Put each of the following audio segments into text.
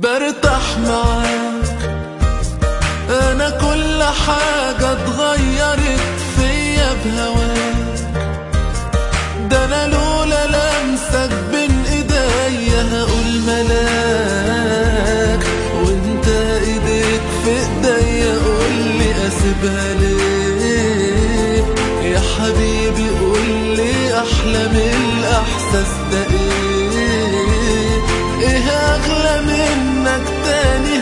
برتاح معاك انا كل حاجة اتغيرت فيا بهواك ده انا لولا لمسك بين ايديا هقول ملاك وانت ايديك في ايديا قولي اسيبها ليه يا حبيبي قولي احلى من الاحساس ده ايه ايه اغلى منك تاني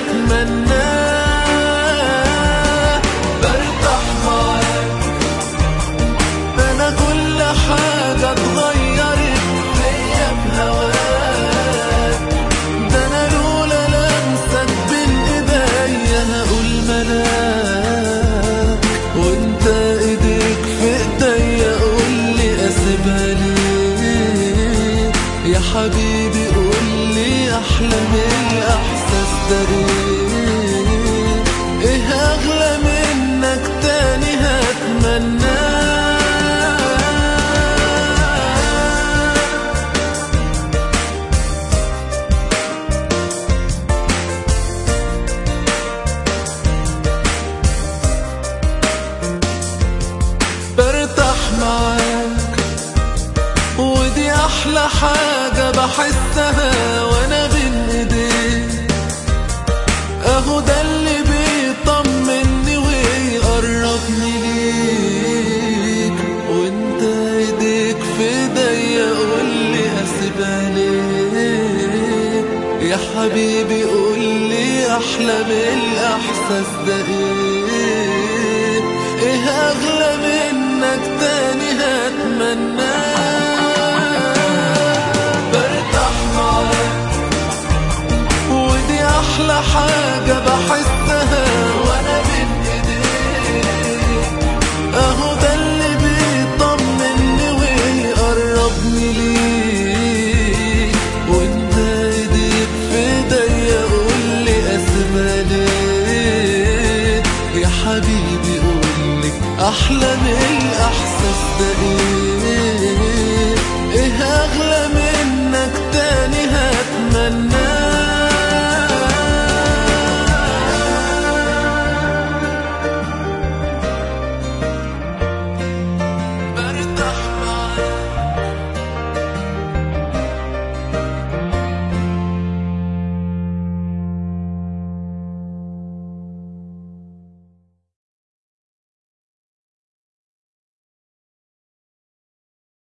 هتمناه برتاح معاك انا كل حاجة اتغيرت فيا بهواك ده انا لولا لمسك بين ايديا هقول ملاك وانت ايديك في ايديا قولي اسيبها ليه يا حبيبي قولي احلى من الاحساس ده ايه ايه اغلى منك تاني هتمناه برتاح معاك ودي احلى حاجة بحسها وانا بين ايديك اهو ده اللي بيطمني ويقربني ليك وانت ايديك في ايديا قولي اسيبها ليه يا حبيبي قولي احلى من الاحساس ده ايه ايه اغلى منك تاني هتمناه برتاح معاك ودي احلى حاجة بحسها وانا بين ايديك اهو ده اللي بيطمني ويقربني ليك وانت ايديك في ايديا قولي اسيبها ليه يا حبيبي قولي احلى من الاحساس ده ايه